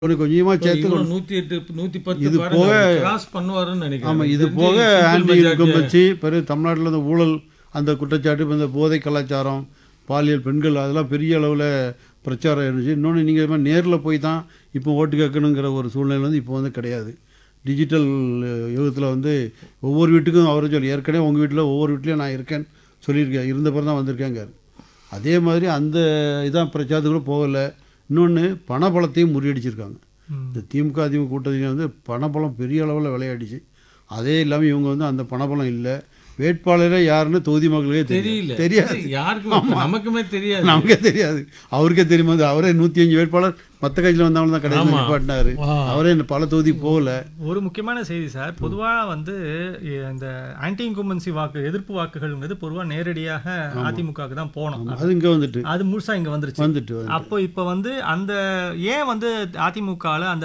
கொஞ்சம் கொஞ்சமாக சேர்த்து இவ்வளவு நூத்தி எட்டு நூத்தி பத்து இது பாருங்க, போக- அவர் cross பண்ணுவாருன்னு நினைக்கிறேன் ஆமாம் எனக்கு இது தெரிஞ்சு போக simple ஆன்டி majority- இன்கம் வச்சு பிறகு தமிழ்நாட்டில் இந்த ஊழல் அந்த குற்றச்சாட்டு இப்ப இந்த போதை கலாச்சாரம் பாலியல் பெண்கள் அதெல்லாம் பெரிய அளவில் பிரச்சாரம் இருந்துச்சு இன்னொன்று நீங்கள் நேரில் போய் தான் இப்போ ஓட்டு கேட்கணுங்கிற ஒரு சூழ்நிலை வந்து இப்போ வந்து கிடையாது டிஜிட்டல் யுகத்தில் வந்து ஒவ்வொரு வீட்டுக்கும் அவர் சொல்லி ஏற்கனவே உங்கள் வீட்டில் ஒவ்வொரு வீட்லேயும் நான் இருக்கேன்னு சொல்லியிருக்கேன் இருந்த பிறகு தான் வந்திருக்கேங்க அதே மாதிரி அந்த இதான் பிரச்சாரத்துக்குள்ள போகலை இன்னொன்று பணபலத்தையும் முறியடிச்சிருக்காங்க இந்த திமுக அதிமுக கூட்டத்தில் வந்து பணபலம் பெரிய அளவில் விளையாடிச்சு அதே இல்லாமல் இவங்க வந்து அந்த பணபலம் இல்லை வேட்பாளரே யாருன்னு தொகுதி மக்களுக்கே தெரியல தெரியல தெரியாது யாருக்குமே நமக்குமே தெரியாது நமக்கே தெரியாது அவருக்கே தெரியுமா அது அவரே நூற்றி அஞ்சு வேட்பாளர் மற்ற கட்சியில் வந்தவங்க தான் கடைசி நிப்பாட்டினாரு அவரே இந்த பல தொகுதி போகல ஒரு முக்கியமான செய்தி சார் பொதுவாக வந்து இ- இந்த ஆன்டி இன்கும்பன்சி வாக்கு எதிர்ப்பு வாக்குகள்ங்கிறது பொதுவாக நேரடியாக அதிமுகவுக்கு தான் போகணும் அது இங்கே வந்துட்டு அது முழுசா இங்க வந்துருச்சு வந்துட்டு வந்து அப்போ இப்போ வந்து அந்த ஏன் வந்து அதிமுகவில் அந்த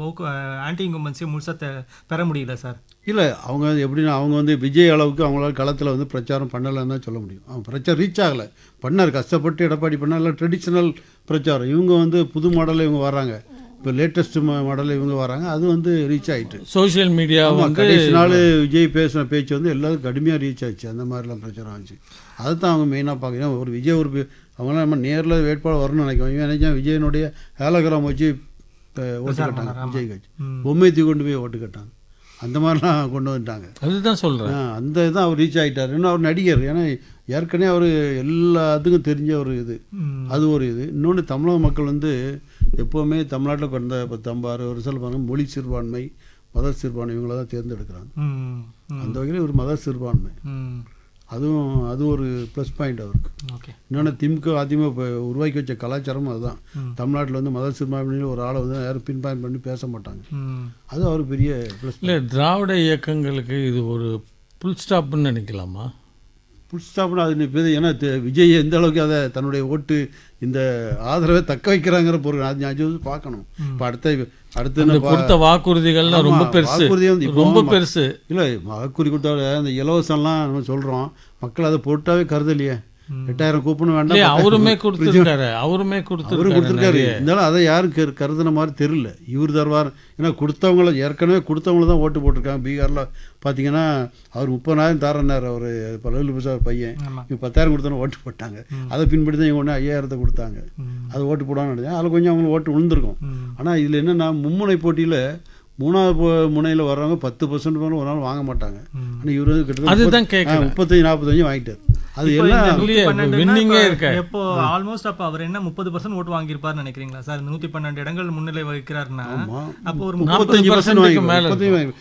ஆன்டி இன்கும்பன்சி முழுசா தெ- பெற முடியல சார் இல்லை அவங்க எப்படின்னா அவங்க வந்து விஜய் அளவுக்கு அவங்களால களத்தில் வந்து பிரச்சாரம் பண்ணலைன்னு தான் சொல்ல முடியும் அவங்க பிரச்சாரம் ரீச் ஆகலை பண்ணார் கஷ்டப்பட்டு எடப்பாடி பண்ணார் எல்லாம் ட்ரெடிஷ்னல் பிரச்சாரம் இவங்க வந்து புது மாடலில் இவங்க வராங்க இப்போ லேட்டஸ்ட் மாடலில் இவங்க வராங்க அது வந்து ரீச் ஆயிட்டு சோஷியல் மீடியா ஆமா, வந்து கடைசி நாள் விஜய் பேசின பேச்சு வந்து எல்லாரும் கடுமையாக ரீச் ஆச்சு அந்த மாதிரிலாம் பிரச்சாரம் ஆச்சு அதை தான் அவங்க மெயினாக பார்க்கணும் ஒரு விஜய் ஒரு பே- அவங்களாம் நம்ம நேரில் வேட்பாளர் வரணும்னு நினைக்கிறோம் இவன் நினைச்சா விஜயனுடைய ஹேலோகிராம் வச்சு இப்போ ஓட்டு கட்டாங்க விஜய் கட்சி பொம்மை தூக்கி கொண்டு போய் ஓட்டு கட்டாங்க அந்த மாதிரிலாம் கொண்டு வந்துட்டாங்க அதுதான் சொல்றேன் ஆ, அந்த இதான் அவர் ரீச் ஆகிட்டார் இன்னும் அவர் நடிகர் ஏன்னா ஏற்கனவே அவர் எல்லாத்துக்கும் தெரிஞ்ச ஒரு இது ம். அது ஒரு இது இன்னொன்று தமிழக மக்கள் வந்து எப்போவுமே தமிழ்நாட்டில் கடந்த பத்து ஐம்பது அறுபது வருஷம் பாருங்க மொழி சிறுபான்மை மத சிறுபான்மை இவங்கள தான் தேர்ந்தெடுக்கிறாங்க ம் ம், அந்த வகையில் ஒரு மத சிறுபான்மை ம் அதுவும் அது ஒரு ப்ளஸ் பாயிண்ட் அவருக்கு ஓகே இன்னொன்று திமுக அதிமுக இப்போ உருவாக்கி வச்ச கலாச்சாரமும் அதுதான் தமிழ்நாட்டில் வந்து மத சிறுபான்மையில ஒரு ஆளை வந்து யாரும் பின்பாயின் பண்ணி பேச மாட்டாங்க ம் அது அவருக்கு பெரிய ப்ளஸ் இல்ல திராவிட இயக்கங்களுக்கு இது ஒரு புல் ஸ்டாப்னு நினைக்கலாமா புல் ஸ்டாப்னு அது இப்போ ஏன்னா தெ- விஜய் எந்த அளவுக்கு அதை தன்னுடைய ஓட்டு இந்த ஆதரவை தக்க வைக்கிறாங்கிற பொருள் அது நான் வந்து பார்க்கணும் இப்போ அடுத்த அடுத்து இந்த என்ன பா- கொடுத்த வாக்குறுதிகள்லாம் ரொம்ப ஆமா, பெருசு வாக்குறுதி வந்து இப்போ ரொம்ப ம- பெருசு இல்லை வாக்குறுதி கொடுத்தால அந்த இலவசம்லாம் நம்ம சொல்கிறோம் மக்கள் அதை பொருட்டாவே கருதலையே எட்டாயிரம் கூப்பனும் வேண்டாம் இல்லையா பத்தாயிரம் அவருமே கூப்பனும் கொடுத்துருக்காரு அவருமே அவரு கொடுத்துருக்காரு கொடுத்துருக்காரு இருந்தாலும் அதை யாரும் கரு கருதுன மாதிரி தெரியல இவர் தருவார் ஏன்னா கொடுத்தவங்கள ஏற்கனவே கொடுத்தவங்கள தான் ஓட்டு போட்டிருக்காங்க பீகாரில் பார்த்தீங்கன்னா அவர் முப்பதாயிரம் தாரனார் அவர் பல்லு பிரசாத் பையன் ஆமா. இவங்க பத்தாயிரம் கொடுத்தோன்னு ஓட்டு போட்டாங்க அதை பின்பற்றி தான் இவங்க ஒன்று ஐயாயிரத்தை கொடுத்தாங்க அது ஓட்டு போடான்னு நினைச்சேன் அதில் கொஞ்சம் அவங்களுக்கு ஓட்டு விழுந்திருக்கும் ம். ஆனால் இதில் என்னென்னா மும்முனை போட்டியில் மூணாவது போ- முனையில் வர்றவங்க பத்து பர்சன்ட் மேலே ஒரு நாள் வாங்க மாட்டாங்க ஆனால் இவர் வந்து கிட்டத்தட்ட அதுதான் முப்பத்- கேட்குறேன். ஆ, முப்பத்தஞ்சு நாற்பத்தஞ்சு வாங்கிட்டார் அது இப்போ இந்த எல்லாம் நூத்தி இல்லையே, பன்னெண்டுன்னா winning-ஏ இப்ப இருக்க. எப்போ ஆல்மோஸ்ட் அப்ப அவர் என்ன முப்பது பர்சன்ட் ஓட்டு வாங்கியிருப்பாரு நினைக்கிறீங்களா சார் இந்த நூத்தி பன்னெண்டு இடங்கள் முன்னிலை வகிக்கிறாருன்னா ஆமா. அப்போ ஒரு முப்பத்தஞ்சு பர்சன்ட் 40% மேல வாங்கி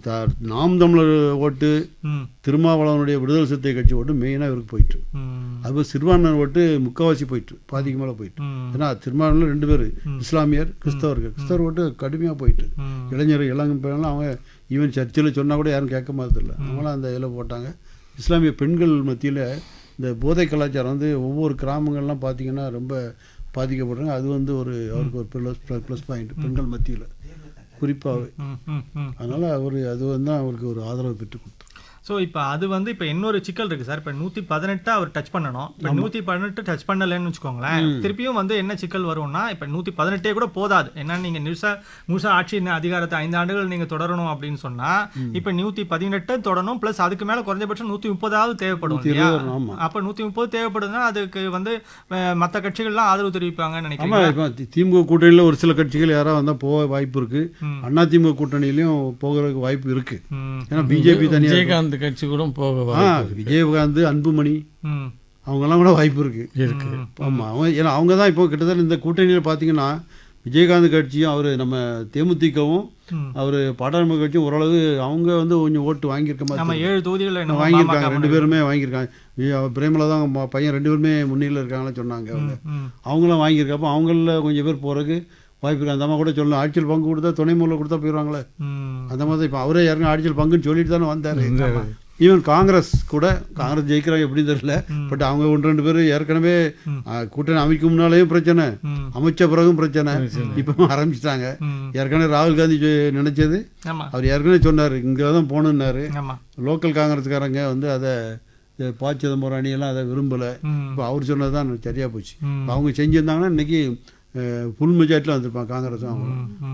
நாம் தமிழர் ஓட்டு ம் திருமாவளவனுடைய விடுதலை சிறுத்தை கட்சி ஓட்டு மெயினாக இவருக்கு போயிட்டு ம் அது சிறுபான்மையினர் ஓட்டு முக்கால்வாசி போயிட்டு பாதிக்கு மேலே போயிட்டு ம் ஏன்னா திருமாவளவன் ரெண்டு பேர் இஸ்லாமியர் கிறிஸ்தவர்கள் கிறிஸ்தவர் ஓட்டு கடுமையாக போயிட்டு ம் இளைஞர் இளங்க பேரெல்லாம் அவங்க ஈவன் சர்ச்சில் சொன்னால் கூட யாரும் கேட்க மாதிரி அவங்களாம் அந்த இதில் போட்டாங்க இஸ்லாமிய பெண்கள் மத்தியில் இந்த போதை கலாச்சாரம் வந்து ஒவ்வொரு கிராமங்கள்லாம் பார்த்தீங்கன்னா ரொம்ப பாதிக்கப்படுறாங்க அது வந்து ஒரு அவருக்கு ஒரு ப்ளஸ் ப்ளஸ் பாயிண்ட் பெண்கள் மத்தியில் குறிப்பாகவே ம் ம் ம் அதனால் அவர் அது வந்து அவருக்கு ஒரு ஆதரவு பெற்று கொடுத்தார் ஸோ இப்போ அது வந்து இப்போ இன்னொரு சிக்கல் இருக்கு சார் இப்போ நூற்றி பதினெட்டு அவர் டச் பண்ணணும் இப்போ நூற்றி பதினெட்டு டச் பண்ணலைன்னு வச்சுக்கோங்களேன் திருப்பியும் வந்து என்ன சிக்கல் வரும்னா இப்போ நூற்றி பதினெட்டே கூட போதாது ஏன்னா நீங்கள் முழுசா முழுசா ஆட்சி என்ன அதிகாரத்தை ஐந்து ஆண்டுகள் நீங்கள் தொடரணும் அப்படின்னு சொன்னால் இப்போ நூற்றி பதினெட்டு தொடரணும் ப்ளஸ் அதுக்கு மேலே குறைஞ்சபட்சம் நூற்றி முப்பதாவது தேவைப்படும் இல்லையா இருபது ஆமாம் அப்போ நூற்றி முப்பது தேவைப்படுதுன்னா அதுக்கு வந்து மற்ற கட்சிகள்லாம் ஆதரவு தெரிவிப்பாங்கன்னு நினைக்கிறேன் ஆமாம் இப்போ தி- திமுக கூட்டணியில் ஒரு சில கட்சிகள் யாராவது வந்தால் போக வாய்ப்பு இருக்குது அண்ணா திமுக கூட்டணியிலையும் போகிறதுக்கு வாய்ப்பு இருக்குது ம் ஏன்னா பிஜேபி தனியாக விஜயகாந்த் கட்சி கூட போக ஆ வாய்ப்பு விஜயகாந்த் அன்புமணி ம் அவங்கெல்லாம் கூட வாய்ப்பு இருக்குது இருக்கு ஆமாம் அவங்க ஏன்னா அவங்க தான் இப்போ கிட்டத்தட்ட இந்த கூட்டணியில் பார்த்தீங்கன்னா விஜயகாந்த் கட்சியும் அவர் நம்ம தேமுதிகவும் ம். அவர் பாட்டாளி கட்சியும் ஓரளவு அவங்க வந்து கொஞ்சம் ஓட்டு வாங்கியிருக்க மாதிரி நம்ம ஏழு தொகுதிகளில் தெரியுது. என்ன வாங்கியிருக்காங்க ரெண்டு பேருமே வாங்கியிருக்காங்க வி- அவ பிரேமலா தான் அவங்க பையன் ரெண்டு பேருமே முன்னிலையில் இருக்காங்கன்னு சொன்னாங்க அவங்க ம் அவங்களும் வாங்கியிருக்கப்போ அவங்கள கொஞ்சம் பேர் போகிறதுக்கு வாய்ப்பு இருக்கு அந்த அம்மா கூட சொல்லலாம் ஆட்சியில் பங்கு கொடுத்தா துணை மூலம் கொடுத்தா போயிடுவாங்களே ம் அந்த மாதிரி தான் இப்போ அவரே யாருக்கும் ஆட்சியில் பங்குன்னு சொல்லிட்டு தானே வந்தார் ஈவன் காங்கிரஸ் கூட காங்கிரஸ் ஜெயிக்கிறாங்க எப்படி தெரியல பட் அவங்க ஒன்று ரெண்டு பேர் ஏற்கனவே ஆ, கூட்டணி அமைக்கும் முன்னாலேயும் பிரச்சனை ம் அமைச்ச பிறகும் பிரச்சனை இப்போ ஆரம்பிச்சிட்டாங்க ம் ஏற்கனவே ராகுல் காந்தி சொ- நினைச்சது ஆமா அவர் ஏற்கனவே சொன்னார் இங்கே தான் போகணுன்னாரு ஆமா லோக்கல் காங்கிரஸ்காரங்க வந்து அதை இந்த ப சிதம்பரம் அணியெல்லாம் அதை விரும்பலை ம் இப்போ அவர் சொன்னது தான் சரியாக போச்சு ம் இப்ப அவங்க செஞ்சுருந்தாங்கன்னா இன்னைக்கு ஃபுல் மெஜாரிட்டியில் வந்திருப்பாங்க காங்கிரஸும் அவங்க ம்